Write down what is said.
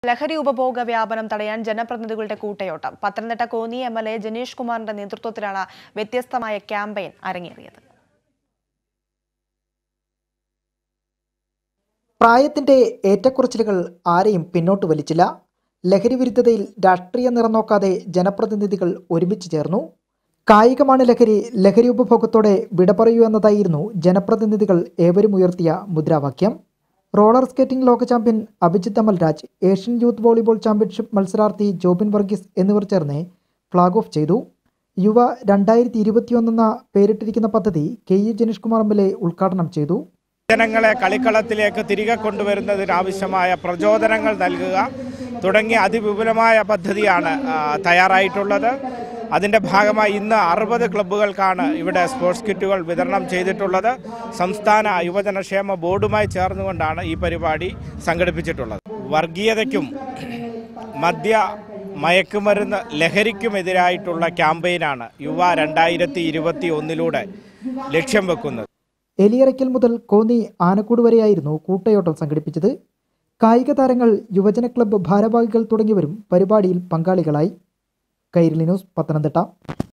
ലഹരി ഉപഭോഗ വ്യാപനം തടയാൻ ജനപ്രതിനിധികളുടെ കൂട്ടയോട്ടം Pathanamthitta Konni M L A Janeesh കുമാറിന്റെ നേതൃത്വത്തിലാണ് വ്യത്യസ്തമായ ക്യാമ്പയിൻ അരങ്ങേറിയത് പ്രായത്തിന്റെ ഏറ്റക്കുറച്ചിലുകൾ ആരെയും പിന്നോട്ട് വലിച്ചില്ല ലഹരി വിരുദ്ധതയിൽ രാഷ്ട്രീയ നിറം നോക്കാതെ ജനപ്രതിനിധികൾ ഒരുമിച്ച് ചേർന്നു കായികമാണ് ലഹരി ലഹരി ഉപഭോഗത്തോടെ വിട പറയൂ എന്നതായിരുന്നു ജനപ്രതിനിധികൾ ഏവരും ഉയർത്തിയ മുദ്രാവാക്യം റോളർ സ്കേറ്റിംഗ് ലോക champion Abhijith Amalraj Asian youth volleyball championship മത്സരാർത്ഥി ജോബിൻ വർഗീസ് എന്നിവർ ചേർന്ന് ഫ്ളാഗ് ഓഫ് ചെയ്തു യുവ രണ്ടായിരത്തി ഇരുപത്തിയൊന്നെന്ന പേരിട്ടിരിക്കുന്ന പദ്ധതി K E Janeesh Kumar M L A ഉദ്ഘാടനം ചെയ്തു ജനങ്ങളെ കളിക്കളത്തിലേക്ക് തിരികെ കൊണ്ടുവരുന്നതിനാവശ്യമായ പ്രചോദനങ്ങൾ നൽകുക തുടങ്ങിയ അതിവിപുലമായ പദ്ധതിയാണ് ആ, തയ്യാറായിട്ടുള്ളത് അതിൻ്റെ ഭാഗമായി ഇന്ന് അറുപത് ക്ലബ്ബുകൾക്കാണ് ഇവിടെ സ്പോർട്സ് കിറ്റുകൾ വിതരണം ചെയ്തിട്ടുള്ളത് സംസ്ഥാന യുവജനക്ഷേമ ബോർഡുമായി ചേർന്നുകൊണ്ടാണ് ഈ പരിപാടി സംഘടിപ്പിച്ചിട്ടുള്ളത് വർഗീയതയ്ക്കും മദ്യ മയക്കുമരുന്ന് ലഹരിക്കുമെതിരായിട്ടുള്ള ക്യാമ്പയിനാണ് യുവ രണ്ടായിരത്തി ഇരുപത്തി ഒന്നിലൂടെ ലക്ഷ്യം വെക്കുന്നത് എലിയറയ്ക്കൽ മുതൽ കോന്നി ആനക്കൂട് വരെയായിരുന്നു കൂട്ടയോട്ടം സംഘടിപ്പിച്ചത് കായിക താരങ്ങൾ യുവജന ക്ലബ്ബ് ഭാരവാഹികൾ തുടങ്ങിയവരും പരിപാടിയിൽ പങ്കാളികളായി കൈരളി ന്യൂസ് പത്തനംതിട്ട